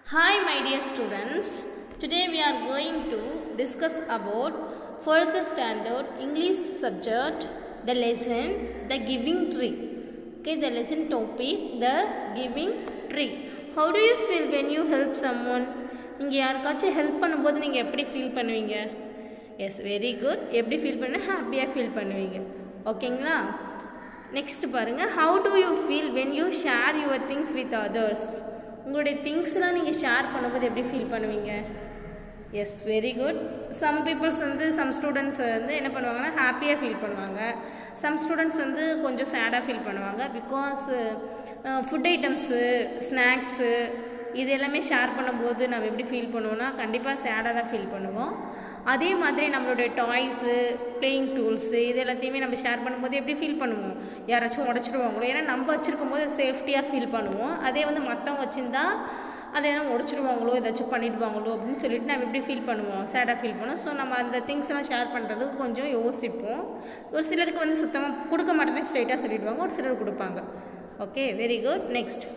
Hi my dear students, today we are going to discuss about fourth standard English subject, the lesson, the giving tree. Okay, the lesson topic, the giving tree. How do you feel when you help someone? இங்கே யாருக்காச்சும் help பண்ணும்போது நீங்கள் எப்படி feel பண்ணுவீங்க yes very good எப்படி feel பண்ண ஹாப்பியாக feel பண்ணுவீங்க ஓகேங்களா நெக்ஸ்ட் பாருங்கள் how do you feel when you share your things with others உங்களுடைய திங்ஸ்லாம் நீங்கள் ஷேர் பண்ணும்போது எப்படி ஃபீல் பண்ணுவீங்க yes very good some peoples வந்து சம் ஸ்டூடெண்ட்ஸ் வந்து என்ன பண்ணுவாங்கன்னா ஹாப்பியாக ஃபீல் பண்ணுவாங்க சம் ஸ்டூடெண்ட்ஸ் வந்து கொஞ்சம் சேடாக ஃபீல் பண்ணுவாங்க பிகாஸ் ஃபுட் ஐட்டம்ஸு ஸ்நாக்ஸு இது எல்லாமே ஷேர் பண்ணும்போது நம்ம எப்படி ஃபீல் பண்ணுவோம்னா கண்டிப்பாக சேடாக தான் ஃபீல் பண்ணுவோம் அதே மாதிரி நம்மளுடைய டாய்ஸு பிளேயிங் டூல்ஸு இது எல்லாத்தையுமே நம்ம ஷேர் பண்ணும்போது எப்படி ஃபீல் பண்ணுவோம் யாராச்சும் உடச்சிடுவாங்களோ ஏன்னா நம்ம வச்சுருக்கும் போது சேஃப்டியாக ஃபீல் பண்ணுவோம் அதே வந்து மற்றவங்க வச்சுருந்தா அதை எல்லாம் உடச்சிடுவாங்களோ ஏதாச்சும் பண்ணிடுவாங்களோ அப்படின்னு சொல்லிட்டு நம்ம எப்படி ஃபீல் பண்ணுவோம் சேடாக ஃபீல் பண்ணுவோம் ஸோ நம்ம அந்த திங்ஸ் எல்லாம் ஷேர் பண்ணுறதுக்கு கொஞ்சம் யோசிப்போம் ஒரு சிலருக்கு வந்து சுத்தமாக கொடுக்க மாட்டேன்னு ஸ்ட்ரைட்டாக சொல்லிடுவாங்க ஒரு சிலர் கொடுப்பாங்க ஓகே வெரி குட் நெக்ஸ்ட்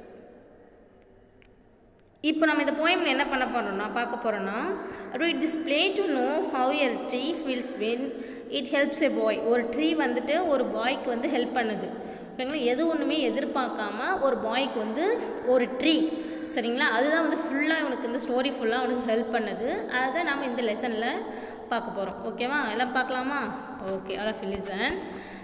இப்போ நம்ம இந்த போயமில் என்ன பண்ண போகிறோம்னா பார்க்க போகிறோன்னா read this play to know how uh tree feels when it helps a boy ஒரு ட்ரீ வந்துட்டு ஒரு பாய்க்கு வந்து ஹெல்ப் பண்ணுது ஓகேங்களா எது ஒன்றுமே எதிர்பார்க்காம ஒரு பாய்க்கு வந்து ஒரு ட்ரீ சரிங்களா அதுதான் வந்து ஃபுல்லாக இவனுக்கு இந்த ஸ்டோரி ஃபுல்லாக அவனுக்கு ஹெல்ப் பண்ணுது அதை நாம் இந்த லெசனில் பார்க்க போகிறோம் ஓகேவா எல்லாம் பார்க்கலாமா ஓகே ஆல் ஆஃப் லிசன்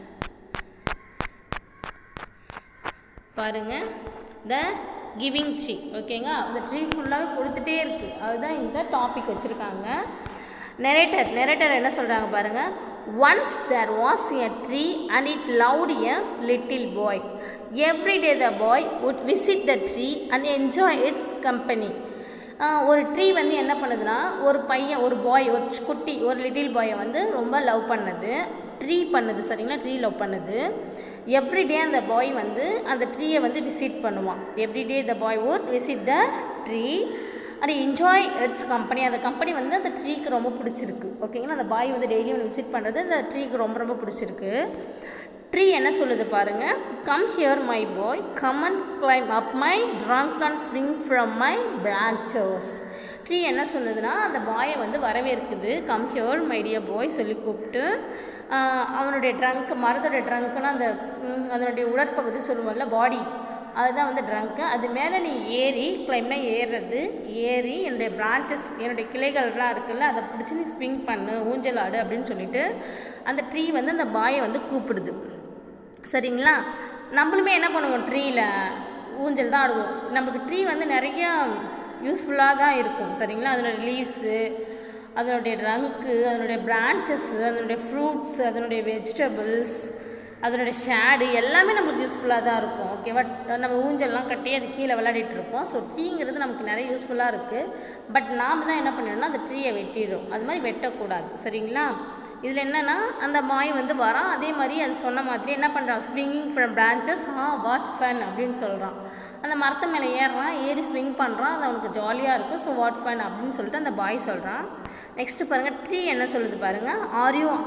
பாருங்கள் த கிவிங் ட்ரீ ஓகேங்க அந்த ட்ரீ ஃபுல்லாகவே கொடுத்துட்டே இருக்குது அதுதான் இந்த டாபிக் வச்சுருக்காங்க நெரேட்டர் நெரேட்டர் என்ன சொல்கிறாங்க பாருங்கள் once there was a tree and it loved a little boy every day the boy would visit the tree and enjoy its company ஒரு ட்ரீ வந்து என்ன பண்ணுதுன்னா ஒரு பையன் ஒரு பாய் ஒரு குட்டி ஒரு லிட்டில் பாயை வந்து ரொம்ப லவ் பண்ணுது ட்ரீ பண்ணுது சரிங்களா ட்ரீ லவ் பண்ணுது எவ்ரிடே அந்த பாய் வந்து அந்த ட்ரீயை வந்து விசிட் பண்ணுவான் every day the boy would visit the tree and enjoy its company அந்த கம்பெனி வந்து அந்த ட்ரீக்கு ரொம்ப பிடிச்சிருக்கு ஓகேங்களா அந்த பாய் வந்து டெய்லியும் விசிட் பண்ணுறது அந்த ட்ரீக்கு ரொம்ப ரொம்ப பிடிச்சிருக்கு ட்ரீ என்ன சொல்லுது பாருங்கள் come here my boy come and climb up my trunk and swing from my branches tree என்ன சொல்லுதுன்னா அந்த பாயை வந்து வரவேற்குது come here my dear boy சொல்லி கூப்பிட்டு அவனுடைய ட்ரங்க் மரத்தோடைய ட்ரங்க்குன்னா அந்த அதனுடைய உடற்பகுதி சொல்லுவோம்ல பாடி அதுதான் வந்து ட்ரங்க்கு அது மேலே நீ ஏறி கிளைம்னா ஏறுறது ஏறி என்னுடைய பிரான்ச்சஸ் என்னுடைய கிளைகள்லாம் இருக்குல்ல அதை பிடிச்சி நீ ஸ்விங் பண்ணு ஊஞ்சல் ஆடு அப்படின்னு சொல்லிட்டு அந்த ட்ரீ வந்து அந்த பாயை வந்து கூப்பிடுது சரிங்களா நம்மளுமே என்ன பண்ணுவோம் ட்ரீயில் ஊஞ்சல் தான் ஆடுவோம் நம்மளுக்கு ட்ரீ வந்து நிறையா யூஸ்ஃபுல்லாக தான் இருக்கும் சரிங்களா அதனுடைய லீவ்ஸு அதனுடைய ட்ரங்க்கு அதனுடைய பிரான்ச்சஸ்ஸு அதனுடைய ஃப்ரூட்ஸ் அதனுடைய வெஜிடபிள்ஸ் அதனுடைய ஷேடு எல்லாமே நமக்கு யூஸ்ஃபுல்லாக தான் இருக்கும் ஓகேவா நம்ம ஊஞ்சல்லாம் கட்டி அது கீழே விளையாடிட்டு இருப்போம் ஸோ ட்ரீங்கிறது நமக்கு நிறைய யூஸ்ஃபுல்லாக இருக்குது பட் நாம் தான் என்ன பண்ணிடணும்னா அந்த ட்ரீயை வெட்டிடும் அது மாதிரி வெட்டக்கூடாது சரிங்களா இதில் என்னென்னா அந்த பாய் வந்து வரான் அதே மாதிரி அது சொன்ன மாதிரி என்ன பண்ணுறான் swinging from branches ha what fun அப்படின்னு சொல்கிறான் அந்த மரத்து மேலே ஏறுறான் ஏறி ஸ்விங் பண்ணுறான் அது அவனுக்கு ஜாலியாக இருக்குது ஸோ வாட் ஃபன் அப்படின்னு சொல்லிட்டு அந்த பாய் சொல்கிறான் நெக்ஸ்ட்டு பாருங்கள் ட்ரீ என்ன சொல்லுது பாருங்கள் are you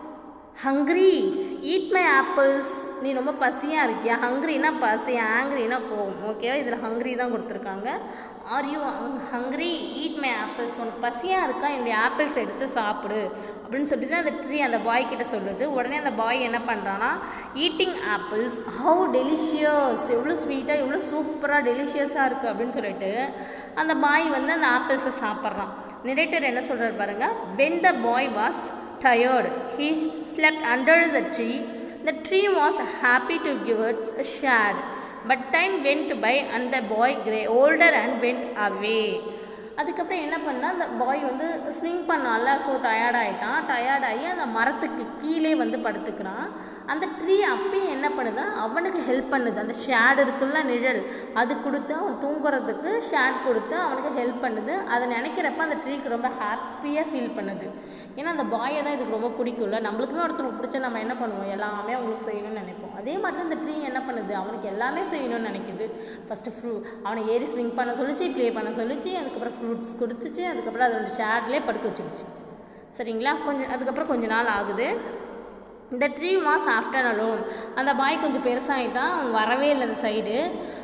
hungry eat my apples நீ ரொம்ப பசியாக இருக்கியா ஹங்க்ரினா பசி ஆங்க்ரினா கோவம் ஓகேவா இதில் ஹங்க்ரி தான் கொடுத்துருக்காங்க are you hungry eat my apples உனக்கு பசியாக இருக்கா என்னுடைய ஆப்பிள்ஸ் எடுத்து சாப்பிடு அப்படின்னு சொல்லிட்டு அந்த ட்ரீ அந்த பாய் கிட்ட சொல்லுது உடனே அந்த பாய் என்ன பண்ணுறான்னா ஈட்டிங் ஆப்பிள்ஸ் ஹவு டெலிஷியஸ் எவ்வளோ ஸ்வீட்டாக எவ்வளோ சூப்பராக டெலிஷியஸாக இருக்குது அப்படின்னு சொல்லிட்டு அந்த பாய் வந்து அந்த ஆப்பிள்ஸை சாப்பிட்றான் நிரேட்டர் என்ன சொல்கிறார் பாருங்கள் when the boy was tired. He slept under the tree. The tree was happy to give it a share. But time went by and the boy grew older and went away. அதுக்கப்புறம் என்ன பண்ணால் அந்த பாய் வந்து swing பண்ணால so டயர்டாயிட்டான் டயர்டாகி அந்த மரத்துக்கு கீழே வந்து படுத்துக்கிறான் அந்த ட்ரீ அப்பயும் என்ன பண்ணுதுன்னா அவனுக்கு ஹெல்ப் பண்ணுது அந்த ஷேட் இருக்குல்ல நிழல் அது கொடுத்து அவன் தூங்குறதுக்கு ஷேட் கொடுத்து அவனுக்கு ஹெல்ப் பண்ணுது அதை நினைக்கிறப்ப அந்த ட்ரீக்கு ரொம்ப ஹாப்பியாக ஃபீல் பண்ணுது ஏன்னா அந்த பாயை தான் இதுக்கு ரொம்ப பிடிக்கும்ல நம்மளுக்குமே ஒருத்தருக்கு பிடிச்சா நம்ம என்ன பண்ணுவோம் எல்லாமே அவங்களுக்கு செய்யணும்னு நினைப்போம் அதே மாதிரி தான் இந்த ட்ரீ என்ன பண்ணுது அவனுக்கு எல்லாமே செய்யணும்னு நினைக்குது ஃபஸ்ட்டு ஃப்ரூ அவனை ஏறி ஸ்விங் பண்ண சொல்லிச்சு ப்ளே பண்ண சொல்லிச்சு அதுக்கப்புறம் ஃப்ரூட்ஸ் கொடுத்துச்சு அதுக்கப்புறம் அதோட ஷேட்லேயே படுக்க வச்சுக்கிச்சு சரிங்களா கொஞ்சம் அதுக்கப்புறம் கொஞ்ச நாள் ஆகுது இந்த ட்ரீ மாஸ் ஆஃப்டர் அலோன் அந்த பாய் கொஞ்சம் பெருசாகிட்டான் அவன் வரவே இல்லை அந்த சைடு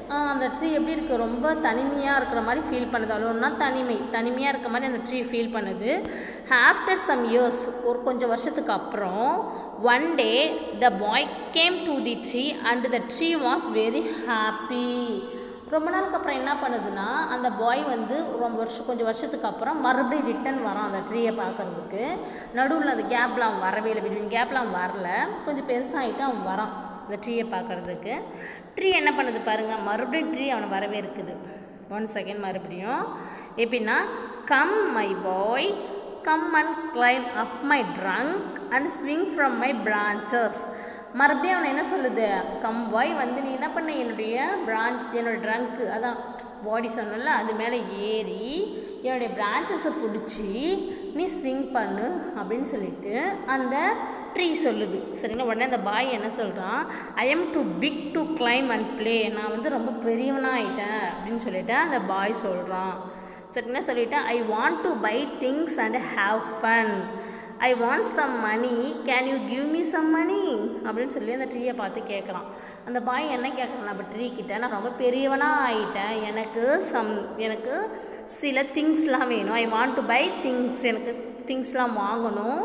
ஆஹ் அந்த ட்ரீ எப்படி இருக்குது ரொம்ப தனிமையாக இருக்கிற மாதிரி ஃபீல் பண்ணுது அவ்வளோன்னா தனிமை தனிமையாக இருக்க மாதிரி அந்த ட்ரீ ஃபீல் பண்ணுது ஆஃப்டர் சம் இயர்ஸ் ஒரு கொஞ்சம் வருஷத்துக்கு அப்புறம் one day the boy came to the tree and the tree was very happy ரொம்ப நாளுக்கு அப்புறம் என்ன பண்ணுதுன்னா அந்த பாய் வந்து ரொம்ப வருஷம் கொஞ்சம் வருஷத்துக்கு அப்புறம் மறுபடியும் ரிட்டன் வரான் அந்த ட்ரீயை பார்க்கறதுக்கு நடுவில் அந்த கேப்பில் அவன் வரவே இல்லை பிட்வீன் கேப்பில் அவன் வரல கொஞ்சம் பெருசாகிட்டு அவன் வரான் அந்த ட்ரீயை பார்க்கறதுக்கு ட்ரீ என்ன பண்ணுது பாருங்கள் மறுபடியும் ட்ரீ அவனை வரவே இருக்குது ஒன் செகண்ட் மறுபடியும் எப்படின்னா come my boy come and climb up my trunk and swing from my branches மறுபடியும் அவனை என்ன சொல்லுது கம் பாய் வந்து நீ என்ன பண்ண என்னுடைய பிரான்ச் என்னோட ட்ரங்க்கு அதான் பாடி சொன்னல அது மேலே ஏறி என்னுடைய பிரான்ச்சஸை பிடிச்சி நீ ஸ்விங் பண்ணு அப்படின்னு சொல்லிட்டு அந்த ட்ரீ சொல்லுது சரிங்களா உடனே அந்த பாய் என்ன சொல்கிறான் I am too big to climb and play நான் வந்து ரொம்ப பெரியவனாக ஆயிட்டேன் அப்படின்னு சொல்லிட்டு அந்த பாய் சொல்கிறான் சரிங்களா சொல்லிட்டு I want to buy things and have fun I want some money can you give me some money அப்படின்னு சொல்லி அந்த ட்ரீயை பார்த்து கேட்குறான் அந்த பாய் என்ன கேட்குறான் நம்ம ட்ரீ கிட்ட நான் ரொம்ப பெரியவனாக ஆயிட்டேன் எனக்கு சம் எனக்கு சில திங்ஸ்லாம் வேணும் I want to buy things எனக்கு திங்ஸ்லாம் வாங்கணும்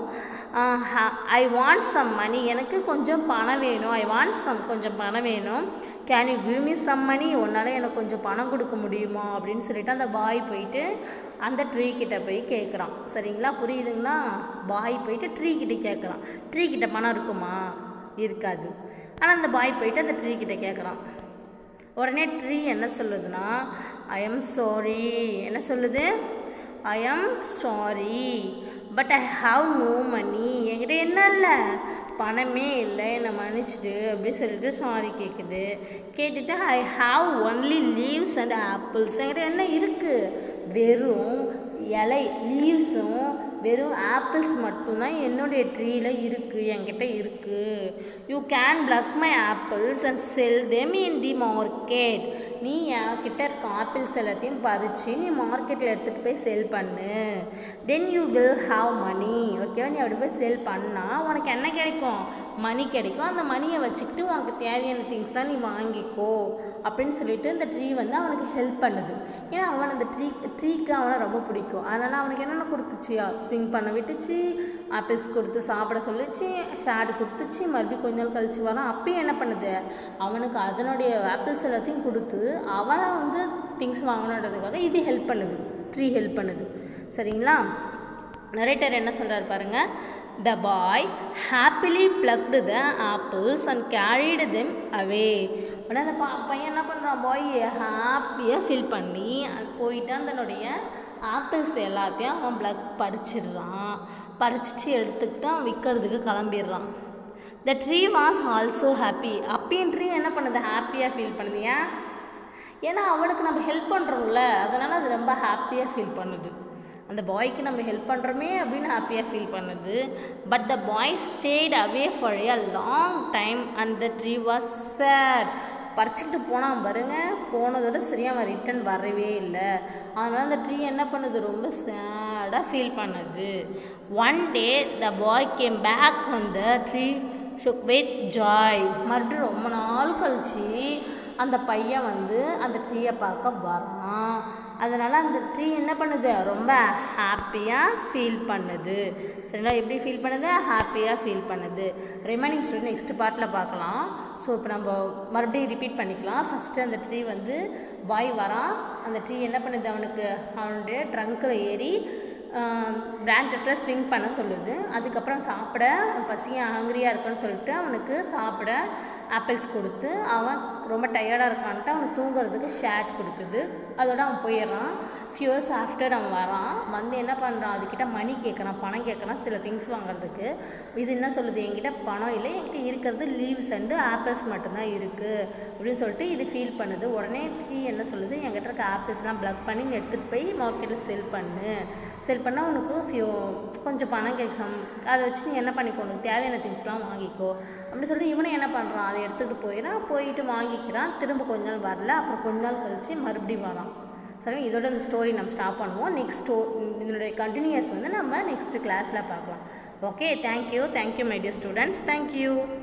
ஐ வாண்ட் சம் மணி எனக்கு கொஞ்சம் பணம் வேணும் ஐ வாண்ட் சம் கொஞ்சம் பணம் வேணும் can you give me some money உன்னால் எனக்கு கொஞ்சம் பணம் கொடுக்க முடியுமா அப்படின்னு சொல்லிட்டு அந்த பாய் போயிட்டு அந்த ட்ரீ கிட்ட போய் கேட்குறான் சரிங்களா புரியுதுங்களா பாய் போயிட்டு ட்ரீ கிட்ட கேட்குறான் ட்ரீ கிட்ட பணம் இருக்குமா இருக்காது ஆனால் அந்த பாய் போயிட்டு அந்த ட்ரீ கிட்ட கேட்குறான் உடனே ட்ரீ என்ன சொல்லுதுன்னா ஐ எம் சாரி என்ன சொல்லுது I am sorry but I have no money என்கிட்ட என்ன இல்லை பணமே இல்லை என்னை மன்னிச்சிடு அப்படின்னு சொல்லிட்டு சாரி கேட்குது கேட்டுட்டு I have only leaves and apples என்கிட்ட என்ன இருக்குது வெறும் இலை லீவ்ஸும் வெறும் ஆப்பிள்ஸ் மட்டும்தான் என்னுடைய ட்ரீயில் இருக்குது என்கிட்ட இருக்குது you can pluck my apples and sell them in the market நீ என்கிட்ட இருக்க ஆப்பிள்ஸ் எல்லாத்தையும் பறித்து நீ மார்க்கெட்டில் எடுத்துகிட்டு போய் செல் பண்ணு then you will have money ஓகேவா நீ அப்படி போய் செல் பண்ணால் உனக்கு என்ன கிடைக்கும் மணி கிடைக்கும் அந்த மணியை வச்சுக்கிட்டு உனக்கு தேவையான திங்ஸ்லாம் நீ வாங்கிக்கோ அப்படின்னு சொல்லிட்டு இந்த ட்ரீ வந்து அவனுக்கு ஹெல்ப் பண்ணுது ஏன்னா அவன் அந்த ட்ரீ ட்ரீக்கு அவனை ரொம்ப பிடிக்கும் அதனால் அவனுக்கு என்னென்ன கொடுத்துச்சியா ஸ்விங் பண்ண விட்டுச்சு ஆப்பிள்ஸ் கொடுத்து சாப்பிட சொல்லிச்சு ஷேடு கொடுத்துச்சு மறுபடியும் கொஞ்ச நாள் கழிச்சு வரான் அப்பயும் என்ன பண்ணுது அவனுக்கு அதனுடைய ஆப்பிள்ஸ் எல்லாத்தையும் கொடுத்து அவனை வந்து திங்ஸ் வாங்கணுன்றதுக்காக இது ஹெல்ப் பண்ணுது ட்ரீ ஹெல்ப் பண்ணுது சரிங்களா நரேட்டர் என்ன சொல்கிறார் பாருங்கள் the boy happily plucked the apples and carried them away உடனே அந்த பா பையன் என்ன பண்ணுறான் பாய் ஹாப்பியாக ஃபீல் பண்ணி அது போயிட்டு அதனுடைய ஆப்பிள்ஸ் எல்லாத்தையும் அவன் பிளக் பறிச்சிடுறான் பறிச்சிட்டு எடுத்துக்கிட்டு அவன் விற்கிறதுக்கு கிளம்பிடுறான் the tree was also happy அப்பயும் ட்ரீ என்ன பண்ணுது ஹாப்பியாக ஃபீல் பண்ணுது ஏன் ஏன்னா அவனுக்கு நம்ம ஹெல்ப் பண்ணுறோம்ல அதனால் அது ரொம்ப ஹாப்பியாக ஃபீல் பண்ணுது அந்த பாய்க்கு நம்ம ஹெல்ப் பண்ணுறோமே அப்படின்னு ஹாப்பியாக ஃபீல் பண்ணுது but the boy stayed away for a long time and the tree was sad பறிச்சுக்கிட்டு போனான் பாருங்க போனதோட சரியாக அவன் ரிட்டன் வரவே இல்லை அதனால் அந்த ட்ரீ என்ன பண்ணுது ரொம்ப சேடாக ஃபீல் பண்ணுது one day the boy came back and the tree shook with joy மறுபடியும் ரொம்ப நாள் கழிச்சு அந்த பையன் வந்து அந்த ட்ரீயை பார்க்க வரான் அதனால் அந்த ட்ரீ என்ன பண்ணுது ரொம்ப ஹாப்பியாக ஃபீல் பண்ணுது சரிங்களா எப்படி ஃபீல் பண்ணுது ஹாப்பியாக ஃபீல் பண்ணுது ரிமைனிங் ஸ்டோரி நெக்ஸ்ட் பார்ட்டில் பார்க்கலாம் ஸோ இப்போ நம்ம மறுபடியும் ரிப்பீட் பண்ணிக்கலாம் ஃபஸ்ட்டு அந்த ட்ரீ வந்து பாய் வரான் அந்த ட்ரீ என்ன பண்ணுது அவனுக்கு அவனுடைய ட்ரங்க்கில் ஏறி பிரான்ச்சஸில் ஸ்விங் பண்ண சொல்லுது அதுக்கப்புறம் சாப்பிட பசியாக ஹங்கிரியாக இருக்குன்னு சொல்லிட்டு அவனுக்கு சாப்பிட ஆப்பிள்ஸ் கொடுத்து அவன் ரொம்ப டயர்டாக இருக்கான்ட்டு அவனுக்கு தூங்குறதுக்கு ஷேட் கொடுக்குது அதோட அவன் போயிடுறான் ஃபியூ இயர்ஸ் ஆஃப்டர் அவன் வரான் வந்து என்ன பண்ணுறான் அதுக்கிட்ட மணி கேட்குறான் பணம் கேட்குறான் சில திங்ஸ் வாங்குறதுக்கு இது என்ன சொல்லுது என்கிட்ட பணம் இல்லை என்கிட்ட இருக்கிறது லீவ்ஸ் அண்டு ஆப்பிள்ஸ் மட்டும்தான் இருக்குது அப்படின்னு சொல்லிட்டு இது ஃபீல் பண்ணுது உடனே ட்ரீ என்ன சொல்லுது என்கிட்ட இருக்க ஆப்பிள்ஸ்லாம் ப்ளக் பண்ணி நீ எடுத்துகிட்டு போய் மார்க்கெட்டில் செல் பண்ணு செல் பண்ணால் உனக்கு ஃபியூ கொஞ்சம் பணம் கிடைக்கும் அதை வச்சு நீ என்ன பண்ணிக்கோ உனக்கு தேவையான திங்ஸ்லாம் வாங்கிக்கோ அப்படின்னு சொல்லிட்டு இவனும் என்ன பண்ணுறான் அதை எடுத்துக்கிட்டு போயிடான் போயிட்டு வாங்கிக்கிறான் திரும்ப கொஞ்ச நாள் வரல அப்புறம் கொஞ்ச நாள் கழித்து மறுபடியும் வரான் சரி இதோட இந்த ஸ்டோரி நம்ம ஸ்டாப் பண்ணுவோம் நெக்ஸ்ட் ஸ்டோ இதனுடைய கண்டினியூஸ் வந்து நம்ம நெக்ஸ்ட் கிளாஸில் பார்க்கலாம் okay thank you thank you my dear students thank you